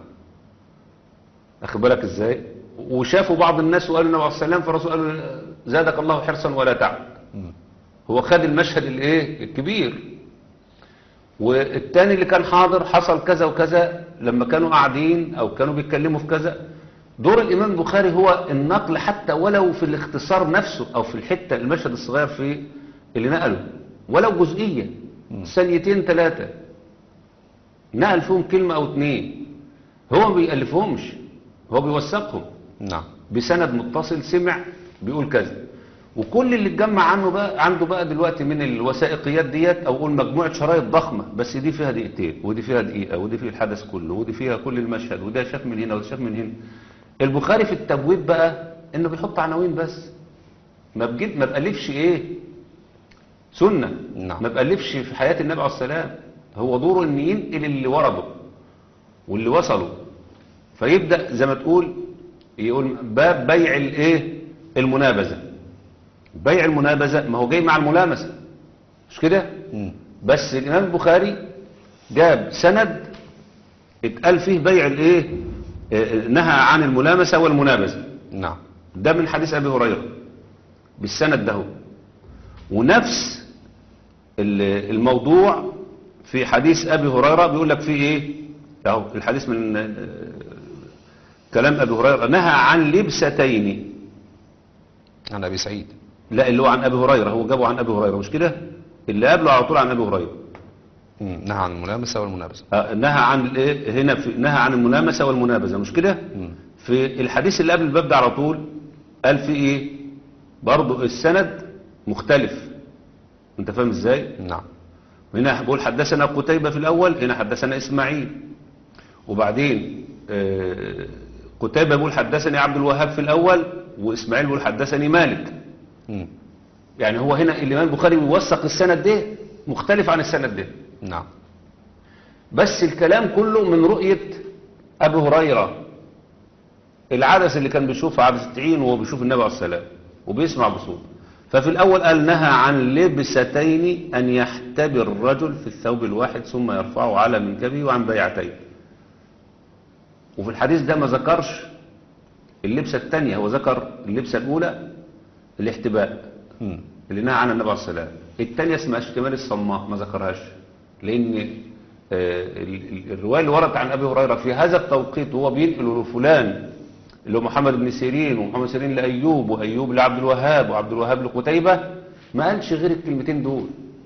اخد بالك ازاي وشافوا بعض الناس وقالوا النبي عليه الصلاه والسلام فالرسول قال له زادك الله حرصا ولا تعب مم. هو خد المشهد الايه الكبير والتاني اللي كان حاضر حصل كذا وكذا لما كانوا قاعدين او كانوا بيتكلموا في كذا دور الامام البخاري هو النقل حتى ولو في الاختصار نفسه او في الحته المشهد الصغير في اللي نقله ولو جزئيه ثانيتين ثلاثه نقل فيهم كلمه او اتنين هو ما بيألفهمش هو بيوثقهم نعم بسند متصل سمع بيقول كذا وكل اللي اتجمع عنه بقى عنده بقى دلوقتي من الوثائقيات ديت او قول مجموعه شرايط ضخمه بس دي فيها دقيقتين ودي فيها دقيقه ودي فيها الحدث كله ودي فيها كل المشهد وده شاف من هنا وده شاف من هنا البخاري في التبويب بقى انه بيحط عناوين بس ما بجد ما بألفش ايه سنه نعم. ما بألفش في حياه النبي عليه السلام هو دوره ان ينقل اللي ورده واللي وصلوا فيبدأ زي ما تقول يقول باب بيع الايه المنابذة بيع المنابذة ما هو جاي مع الملامسة مش كده مم. بس الإمام البخاري جاب سند اتقال فيه بيع الايه آه، نهى عن الملامسة والمنابذة نعم ده من حديث أبي هريرة بالسند ده هو. ونفس ال- الموضوع في حديث أبي هريرة بيقول لك فيه إيه أهو الحديث من آه، كلام أبي هريرة نهى عن لبستين عن أبي سعيد لا اللي هو عن أبي هريرة هو جابه عن أبي هريرة مش كده اللي قبله على طول عن أبي هريرة مم. نهى عن الملامسة والمنابسة آه، نهى عن الإيه؟ هنا في نهى عن الملامسة والمنابذة مش كده مم. في الحديث اللي قبل الباب ده على طول قال في ايه برضو السند مختلف انت فاهم ازاي نعم هنا بقول حدثنا قتيبة في الاول هنا حدثنا اسماعيل وبعدين آه، قتيبة بيقول حدثني عبد الوهاب في الاول واسماعيل بيقول حدثني مالك مم. يعني هو هنا الامام البخاري بيوثق السند ده مختلف عن السند ده نعم بس الكلام كله من رؤية أبي هريرة العدس اللي كان بيشوفها عدسة عين وهو بيشوف النبي عليه السلام وبيسمع بصوت ففي الأول قال نهى عن لبستين أن يحتبي الرجل في الثوب الواحد ثم يرفعه على منكبه وعن بيعتين وفي الحديث ده ما ذكرش اللبسة الثانية هو ذكر اللبسة الأولى الاحتباء مم. اللي نهى عنها النبي عليه السلام الثانية اسمها اشتمال الصماء ما ذكرهاش لأن آه، ال- ال- الرواية اللي وردت عن أبي هريرة في هذا التوقيت وهو بينقل لفلان اللي هو محمد بن سيرين ومحمد سيرين لأيوب وأيوب لعبد الوهاب وعبد الوهاب لقتيبة ما قالش غير الكلمتين دول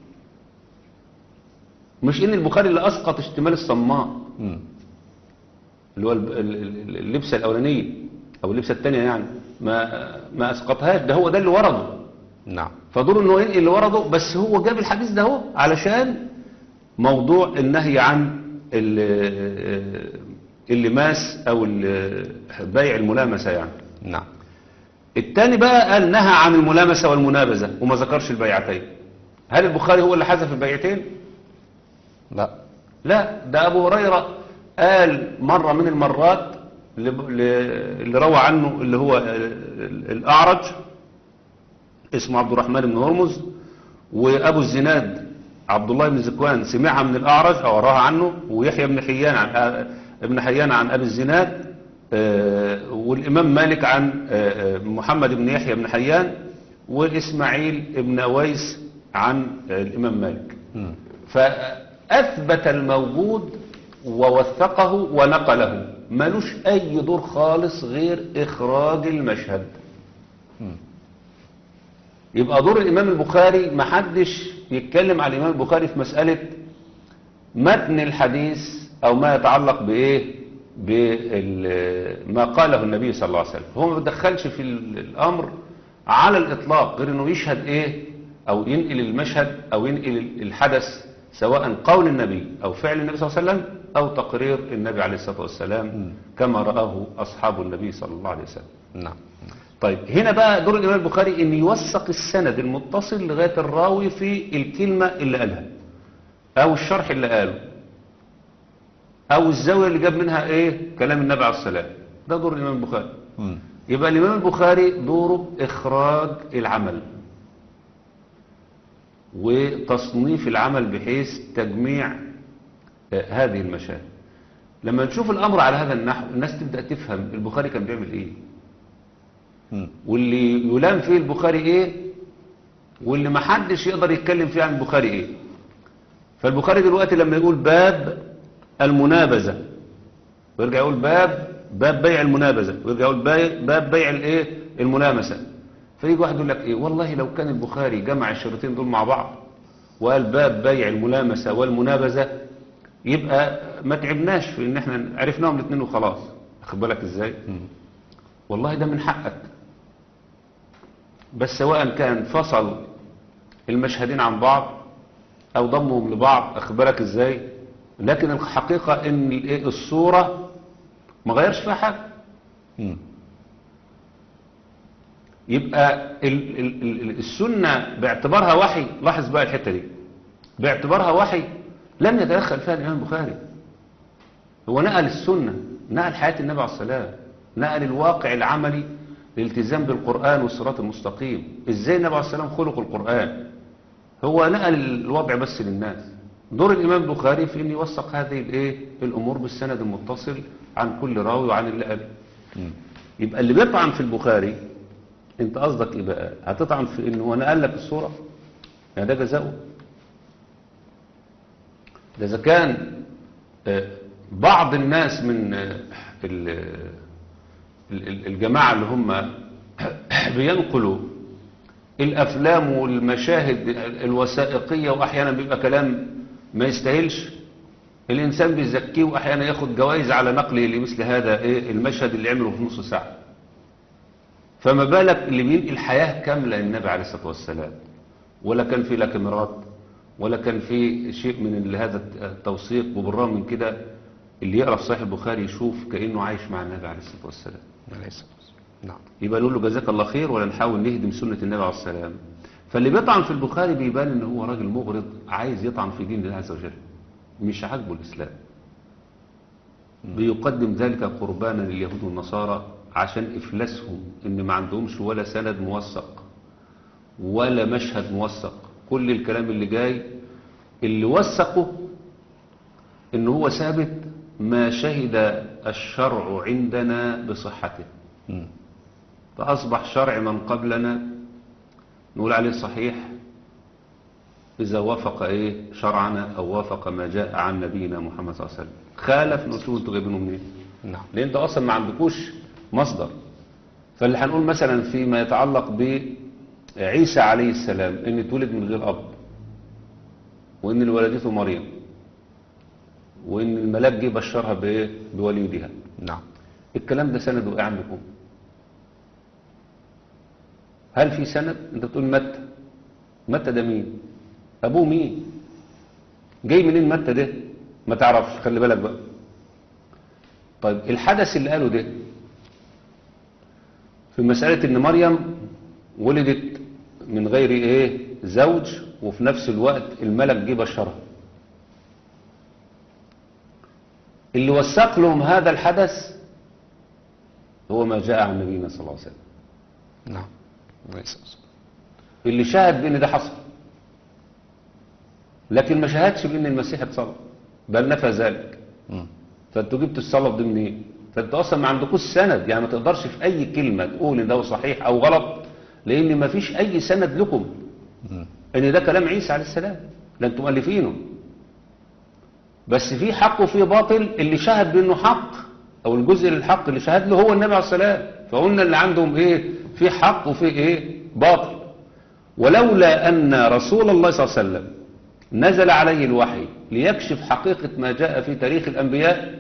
مش إن البخاري اللي أسقط اشتمال الصماء مم. اللي هو ال- ال- ال- اللبسة الأولانية أو اللبسة الثانية يعني ما ما أسقطهاش ده هو ده اللي ورده نعم فدور انه ينقل اللي ورده بس هو جاب الحديث ده هو علشان موضوع النهي عن ال- اللماس او ال- بيع الملامسه يعني نعم التاني بقى قال نهى عن الملامسه والمنابذه وما ذكرش البيعتين هل البخاري هو اللي حذف البيعتين لا لا ده ابو هريره قال مره من المرات اللي اللي روى عنه اللي هو ال- الاعرج اسمه عبد الرحمن بن هرمز وابو الزناد عبد الله بن زكوان سمعها من الاعرج او راها عنه ويحيى بن حيان عن ابن حيان عن ابي الزناد آه، والامام مالك عن آه، آه، محمد بن يحيى بن حيان واسماعيل بن اويس عن آه، الامام مالك مم. فأثبت الموجود ووثقه ونقله ملوش أي دور خالص غير إخراج المشهد مم. يبقى دور الإمام البخاري محدش يتكلم على الإمام البخاري في مسألة متن الحديث أو ما يتعلق بإيه بما قاله النبي صلى الله عليه وسلم هو ما بيدخلش في ال- الأمر على الإطلاق غير أنه يشهد إيه أو ينقل المشهد أو ينقل الحدث سواء قول النبي أو فعل النبي صلى الله عليه وسلم أو تقرير النبي عليه الصلاة والسلام كما رآه أصحاب النبي صلى الله عليه وسلم نعم طيب هنا بقى دور الإمام البخاري إن يوثق السند المتصل لغاية الراوي في الكلمة اللي قالها أو الشرح اللي قاله أو الزاوية اللي جاب منها إيه كلام النبي عليه السلام ده دور الإمام البخاري مم. يبقى الإمام البخاري دوره إخراج العمل وتصنيف العمل بحيث تجميع آه، هذه المشاهد لما نشوف الأمر على هذا النحو الناس تبدأ تفهم البخاري كان بيعمل إيه مم. واللي يلام فيه البخاري ايه واللي ما حدش يقدر يتكلم فيه عن البخاري ايه فالبخاري دلوقتي لما يقول باب المنابذة ويرجع يقول باب باب بيع المنابذة ويرجع يقول باي- باب بيع الايه الملامسة فيجي واحد يقول لك ايه والله لو كان البخاري جمع الشريطين دول مع بعض وقال باب بيع الملامسة والمنابذة يبقى ما تعبناش في ان احنا عرفناهم الاثنين وخلاص اخد بالك ازاي والله ده من حقك بس سواء كان فصل المشهدين عن بعض او ضمهم لبعض اخبرك ازاي لكن الحقيقة ان الإيه؟ الصورة ما غيرش فيها حاجة مم. يبقى ال- ال- ال- السنة باعتبارها وحي لاحظ بقى الحتة دي باعتبارها وحي لم يتدخل فيها الإمام البخاري هو نقل السنة نقل حياة النبي عليه السلام نقل الواقع العملي للالتزام بالقرآن والصراط المستقيم ازاي النبي عليه السلام خلق القرآن هو نقل الوضع بس للناس دور الإمام البخاري في أن يوثق هذه الإيه الأمور بالسند المتصل عن كل راوي وعن اللي قبل مم. يبقى اللي بيطعن في البخاري انت قصدك ايه بقى هتطعن في انه هو نقل لك الصورة يعني ده جزاؤه ده اذا كان آه، بعض الناس من آه، ال- ال- ال- الجماعة اللي هم بينقلوا الافلام والمشاهد الوثائقية واحيانا بيبقى كلام ما يستاهلش الانسان بيزكيه واحيانا ياخد جوائز على نقله لمثل هذا ايه المشهد اللي عمله في نص ساعة فما بالك اللي بينقل حياة كاملة للنبي عليه الصلاة والسلام ولا كان في لا كاميرات ولا كان في شيء من ال- هذا التوثيق وبالرغم من كده اللي يقرأ في صحيح البخاري يشوف كأنه عايش مع النبي عليه الصلاة والسلام عليه الصلاة والسلام. نعم يبقى نقول له جزاك الله خير ولا نحاول نهدم سنة النبي عليه السلام فاللي بيطعن في البخاري بيبان ان هو راجل مغرض عايز يطعن في دين الله عز وجل مش عاجبه الإسلام بيقدم ذلك قربانا لليهود والنصارى عشان إفلاسهم إن ما عندهمش ولا سند موثق ولا مشهد موثق كل الكلام اللي جاي اللي وثقه إن هو ثابت ما شهد الشرع عندنا بصحته مم. فأصبح شرع من قبلنا نقول عليه صحيح إذا وافق إيه شرعنا أو وافق ما جاء عن نبينا محمد صلى الله عليه وسلم خالف نقول انتوا جايبينه منين نعم لأن ده أصلا ما عندكوش مصدر فاللي هنقول مثلا فيما يتعلق بعيسى عليه السلام إن اتولد من غير أب وإن اللي ولدته مريم وإن الملاك جه بشرها بإيه بوليدها نعم الكلام ده سنده ايه عندكم هل في سند انت بتقول متى متى ده مين ابوه مين جاي منين متى ده ما تعرفش خلي بالك بقى طيب الحدث اللي قاله ده في مسألة ان مريم ولدت من غير ايه زوج وفي نفس الوقت الملك جه بشرها اللي وثق لهم هذا الحدث هو ما جاء عن نبينا صلى الله عليه وسلم نعم كويس. اللي شاهد بان ده حصل لكن ما شاهدش بان المسيح اتصلب بل نفى ذلك مم. فانتوا جبتوا الصلب ده منين فانتوا اصلا ما عندكوش سند يعني ما تقدرش في اي كلمه تقول ان ده صحيح او غلط لان ما فيش اي سند لكم مم. ان ده كلام عيسى عليه السلام ده انتوا مؤلفينه بس في حق وفي باطل اللي شهد بانه حق او الجزء للحق اللي شهد له هو النبي عليه السلام فقلنا اللي عندهم ايه في حق وفي ايه باطل ولولا ان رسول الله صلى الله عليه وسلم نزل عليه الوحي ليكشف حقيقة ما جاء في تاريخ الأنبياء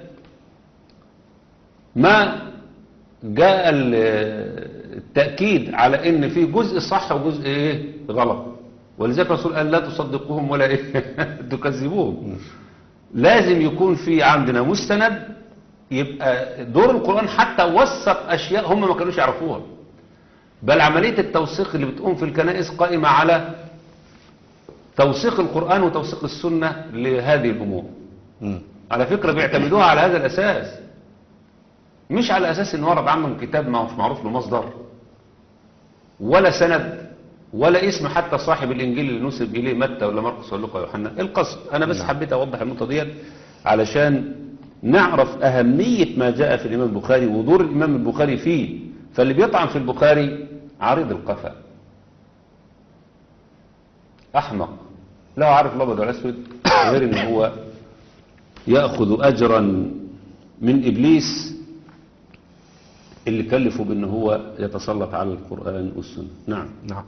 ما جاء ال- التأكيد على ان في جزء صح وجزء ايه غلط ولذلك الرسول قال لا تصدقوهم ولا ايه تكذبوهم لازم يكون في عندنا مستند يبقى دور القرآن حتى وثق أشياء هم ما كانوش يعرفوها بل عملية التوثيق اللي بتقوم في الكنائس قائمة على توثيق القرآن وتوثيق السنة لهذه الأمور مم. على فكرة بيعتمدوها على هذا الأساس مش على أساس إن ورد عنهم كتاب ما هوش معروف له مصدر ولا سند ولا اسم حتى صاحب الإنجيل اللي نسب إليه متى ولا مرقس ولا لوقا ولا يوحنا القصد أنا بس نعم. حبيت أوضح النقطة ديت علشان نعرف أهمية ما جاء في الإمام البخاري ودور الإمام البخاري فيه فاللي بيطعن في البخاري عريض القفا أحمق لا عارف الأبيض ولا الأسود غير إن هو يأخذ أجرا من إبليس اللي كلفه بأن هو يتسلط على القرآن والسنة نعم نعم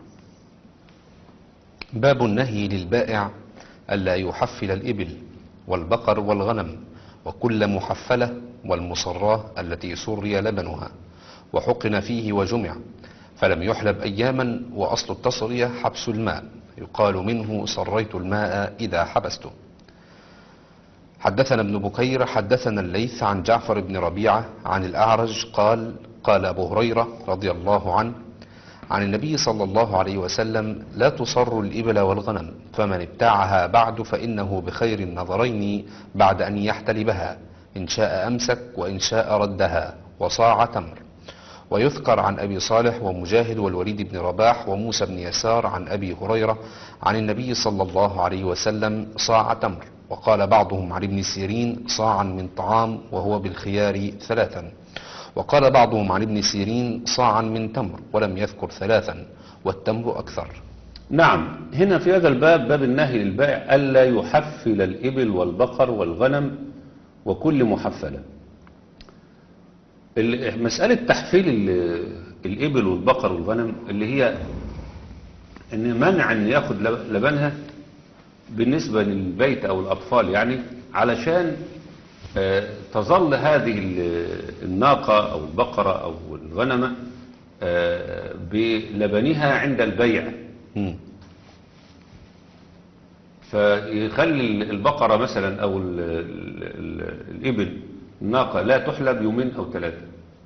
باب النهي للبائع ألا يحفل الإبل والبقر والغنم وكل محفلة والمصراه التي سري لبنها وحقن فيه وجمع فلم يحلب أياما وأصل التصرية حبس الماء يقال منه صريت الماء إذا حبسته حدثنا ابن بكير حدثنا الليث عن جعفر بن ربيعة عن الأعرج قال قال أبو هريرة رضي الله عنه عن النبي صلى الله عليه وسلم لا تصر الإبل والغنم فمن ابتاعها بعد فإنه بخير النظرين بعد أن يحتلبها إن شاء أمسك وإن شاء ردها وصاع تمر ويذكر عن أبي صالح ومجاهد والوليد بن رباح وموسى بن يسار عن أبي هريرة عن النبي صلى الله عليه وسلم صاع تمر وقال بعضهم عن ابن سيرين صاعا من طعام وهو بالخيار ثلاثا وقال بعضهم عن ابن سيرين صاعا من تمر ولم يذكر ثلاثا والتمر أكثر نعم هنا في هذا الباب باب النهي للبائع ألا يحفل الإبل والبقر والغنم وكل محفلة ال- مسألة تحفيل ال- الإبل والبقر والغنم اللي هي إن منع أن ياخد لب- لبنها بالنسبة للبيت أو الأطفال يعني علشان آه، تظل هذه ال- الناقة أو البقرة أو الغنمة آه، بلبنها عند البيع مم. فيخلي البقرة مثلا أو ال ال ال الإبل الناقة لا تحلب يومين أو ثلاثة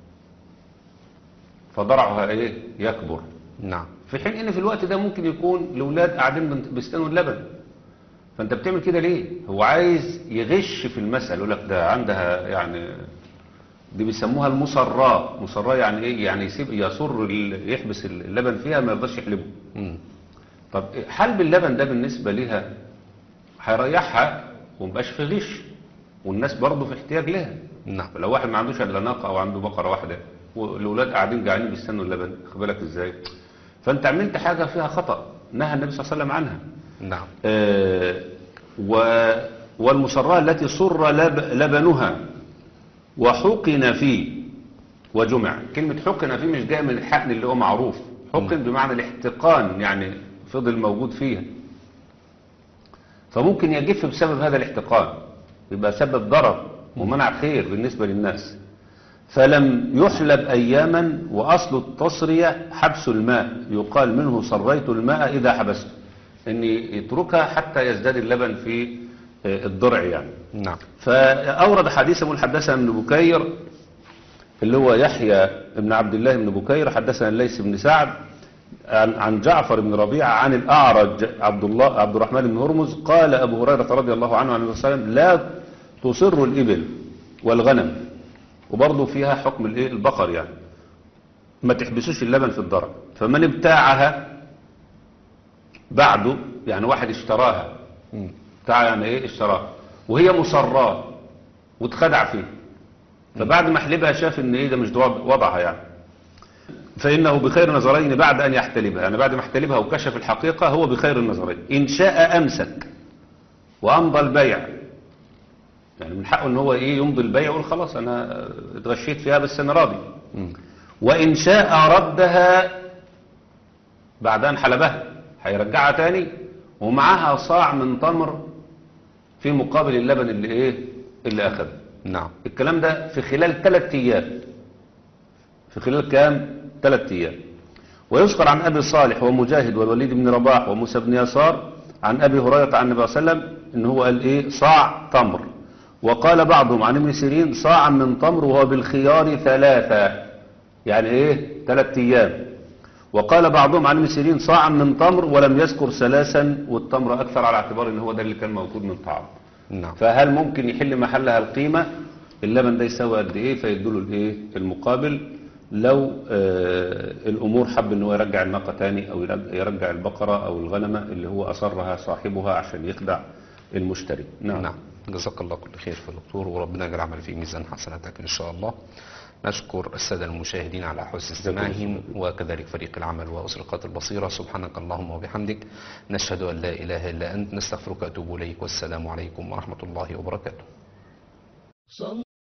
فضرعها إيه يكبر نعم في حين إن في الوقت ده ممكن يكون الأولاد قاعدين بن- بيستنوا اللبن فانت بتعمل كده ليه هو عايز يغش في المسألة يقول لك ده عندها يعني دي بيسموها المصراء مصراء يعني ايه يعني يسيب يصر ال- يحبس اللبن فيها ما يرضاش يحلبه مم. طب حلب اللبن ده بالنسبة ليها هيريحها ومبقاش في غش والناس برضه في احتياج لها نعم لو واحد ما عندوش الا ناقه او عنده بقره واحده والاولاد قاعدين جعانين بيستنوا اللبن خد بالك ازاي فانت عملت حاجه فيها خطا نهى النبي صلى الله عليه وسلم عنها نعم آه، و والمصراة التي صر لب لبنها وحقن فيه وجمع كلمة حقن فيه مش جاية من الحقن اللي هو معروف حقن بمعنى الاحتقان يعني فضل موجود فيها فممكن يجف بسبب هذا الاحتقان يبقى سبب ضرر ومنع خير بالنسبة للناس فلم يحلب أياما وأصل التصرية حبس الماء يقال منه صريت الماء إذا حبسته أن يتركها حتى يزداد اللبن في آه، الضرع يعني نعم فأورد حديث من حدثنا ابن بكير اللي هو يحيى بن عبد الله بن بكير حدثنا الليث بن سعد عن, عن جعفر بن ربيعة عن الأعرج عبد الله عبد الرحمن بن هرمز قال أبو هريرة رضي الله عنه عن النبي صلى الله عليه وسلم لا تصر الإبل والغنم وبرضه فيها حكم الإيه؟ البقر يعني ما تحبسوش اللبن في الضرع فمن ابتاعها بعده يعني واحد اشتراها مم. بتاع يعني ايه اشتراها وهي مصراه واتخدع فيه فبعد ما حلبها شاف ان ايه ده مش ده وضعها يعني فانه بخير نظرين بعد ان يحتلبها يعني بعد ما احتلبها وكشف الحقيقه هو بخير النظرين ان شاء امسك وامضى البيع يعني من حقه ان هو ايه يمضي البيع ويقول خلاص انا اتغشيت فيها بس انا راضي مم. وإن شاء ردها بعد أن حلبها هيرجعها تاني ومعاها صاع من تمر في مقابل اللبن اللي إيه اللي أخذه نعم الكلام ده في خلال ثلاث أيام في خلال كام ثلاث أيام ويذكر عن أبي صالح ومجاهد والوليد بن رباح وموسى بن يسار عن أبي هريرة عن النبي صلى الله عليه وسلم إن هو قال إيه صاع تمر وقال بعضهم عن ابن سيرين صاعا من تمر وهو بالخيار ثلاثة يعني إيه ثلاث أيام وقال بعضهم عن ابن سيرين صاعا من تمر ولم يذكر ثلاثا والتمر أكثر على اعتبار إن هو ده اللي كان موجود من طعام نعم فهل ممكن يحل محلها القيمة اللبن ده يساوي قد ايه فيدوله الايه المقابل لو آه الامور حب ان هو يرجع الناقة تاني او يرج- يرجع البقرة او الغنمة اللي هو اصرها صاحبها عشان يخدع المشتري نعم, نعم جزاك الله كل خير في دكتور وربنا يجعل عمل في ميزان حسناتك إن شاء الله نشكر السادة المشاهدين على حسن استماعهم وكذلك فريق العمل وأسرقات البصيرة سبحانك اللهم وبحمدك نشهد أن لا إله إلا أنت نستغفرك وأتوب إليك والسلام عليكم ورحمة الله وبركاته صل